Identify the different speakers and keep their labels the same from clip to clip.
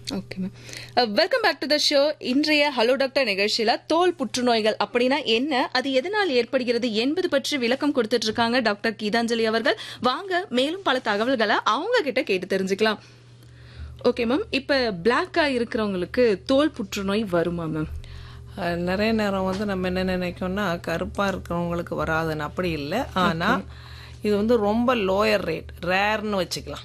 Speaker 1: okay ma'am welcome back to the show இன்றைய hello doctor நிகழ்ச்சியில தோல் புற்றுநோய்கள் அப்படின்னா என்ன அது எதனால் ஏற்படுகிறது என்பது பற்றி விளக்கம் கொடுத்துட்டு இருக்காங்க டாக்டர் கீதாஞ்சலி அவர்கள் வாங்க மேலும் பல தகவல்களை அவங்க கிட்ட கேட்டு தெரிஞ்சுக்கலாம் ஓகே மேம் இப்ப பிளாக்கா இருக்கிறவங்களுக்கு தோல் புற்றுநோய் வருமா மேம்
Speaker 2: அஹ் நிறைய நேரம் வந்து நம்ம என்ன நினைக்கோம்னா கருப்பாக இருக்கிறவங்களுக்கு வராதுன்னு அப்படி இல்லை ஆனால் இது வந்து ரொம்ப லோயர் ரேட் ரேர்னு வச்சுக்கலாம்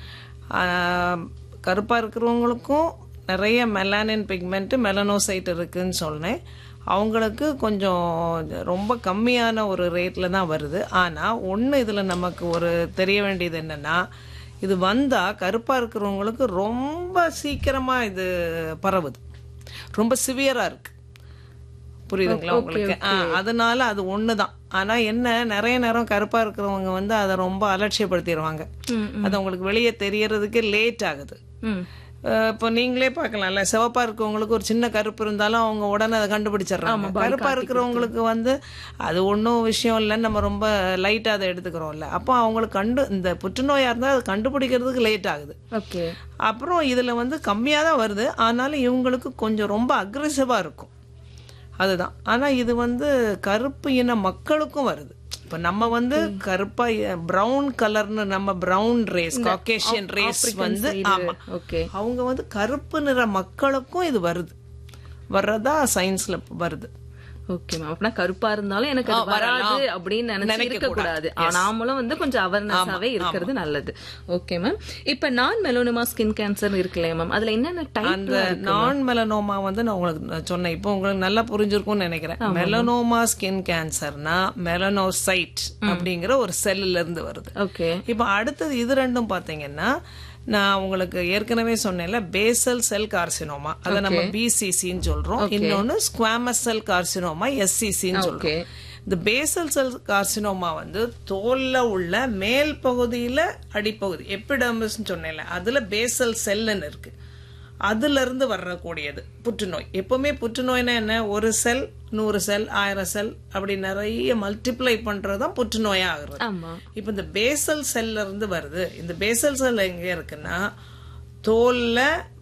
Speaker 2: கருப்பாக இருக்கிறவங்களுக்கும் நிறைய மெலானின் பிக்மெண்ட் மெலனோசைட் இருக்குன்னு சொன்னேன் அவங்களுக்கு கொஞ்சம் ரொம்ப கம்மியான ஒரு ரேட்டில் தான் வருது ஆனால் ஒன்று இதில் நமக்கு ஒரு தெரிய வேண்டியது என்னென்னா இது வந்தால் கருப்பாக இருக்கிறவங்களுக்கு ரொம்ப சீக்கிரமாக இது பரவுது ரொம்ப சிவியராக இருக்குது புரியுதுங்களா உங்களுக்கு ஆ, அதனால அது ஒண்ணுதான் ஆனா என்ன நிறைய நேரம் கருப்பா இருக்கிறவங்க வந்து அதை ரொம்ப அலட்சியப்படுத்திடுவாங்க அது அவங்களுக்கு வெளியே தெரியறதுக்கு லேட் ஆகுது
Speaker 1: ம்
Speaker 2: அஹ் இப்போ நீங்களே பார்க்கலாம்ல சிவப்பா இருக்கவங்களுக்கு ஒரு சின்ன கருப்பு இருந்தாலும் அவங்க உடனே அதை கண்டுபிடிச்சிடுறாங்க கருப்பா இருக்கிறவங்களுக்கு வந்து அது ஒன்றும் விஷயம் இல்லைன்னு நம்ம ரொம்ப லைட்டா அதை எடுத்துக்கிறோம்ல அப்போ அவங்களுக்கு கண்டு இந்த புற்றுநோயா இருந்தால் அதை கண்டுபிடிக்கிறதுக்கு லேட் ஆகுது
Speaker 1: ஓகே
Speaker 2: அப்புறம் இதுல வந்து கம்மியா தான் வருது ஆனாலும் இவங்களுக்கு கொஞ்சம் ரொம்ப அக்ரெசிவா இருக்கும் அதுதான் ஆனா இது வந்து கருப்பு இன மக்களுக்கும் வருது இப்ப நம்ம வந்து கருப்பா பிரவுன் கலர்னு நம்ம பிரவுன் ரேஸ் காக்கேஷியன் ரேஸ் வந்து ஆமா
Speaker 1: ஓகே
Speaker 2: அவங்க வந்து கருப்பு நிற மக்களுக்கும் இது வருது வர்றதா சயின்ஸ்ல வருது
Speaker 1: ஓகே மேம் அப்படின்னா கருப்பா இருந்தாலும் எனக்கு அது வராது அப்படின்னு நினைச்சு இருக்க கூடாது நாமளும் வந்து கொஞ்சம் அவேர்னஸாவே இருக்கிறது நல்லது ஓகே மேம் இப்ப நான் மெலோனிமா ஸ்கின் கேன்சர் இருக்குல்லையா மேம் அதுல என்னென்ன டைப்
Speaker 2: அந்த நான் மெலனோமா வந்து நான் உங்களுக்கு நான் சொன்னேன் இப்போ உங்களுக்கு நல்லா புரிஞ்சிருக்கும்னு நினைக்கிறேன் மெலனோமா ஸ்கின் கேன்சர்னா மெலனோசைட் அப்படிங்கிற ஒரு செல்லுல இருந்து வருது
Speaker 1: ஓகே
Speaker 2: இப்போ அடுத்தது இது ரெண்டும் பாத்தீங்கன்னா நான் உங்களுக்கு ஏற்கனவே சொன்னேன்ல பேசல் செல் கார்சினோமா அதை நம்ம பிசிசின்னு சொல்றோம் இன்னொன்னு ஸ்குவாமஸ் செல் கார்சினோமா எஸ்சிசின்னு சொல்றோம் இந்த பேசல் செல் கார்சினோமா வந்து தோல்ல உள்ள மேல் பகுதியில அடிப்பகுதி எப்பிடர்மிஸ்னு சொன்னேன்ல அதுல பேசல் செல்லுன்னு இருக்கு அதுல இருந்து வரக்கூடியது புற்றுநோய் எப்பவுமே புற்றுநோய்னா என்ன ஒரு செல் நூறு செல் ஆயிரம் செல் அப்படி நிறைய மல்டிப்ளை பண்றதுதான் புற்றுநோயா ஆகுறது
Speaker 1: ஆமா
Speaker 2: இப்போ இந்த பேசல் செல்ல இருந்து வருது இந்த பேசல் செல் எங்க இருக்குன்னா தோல்ல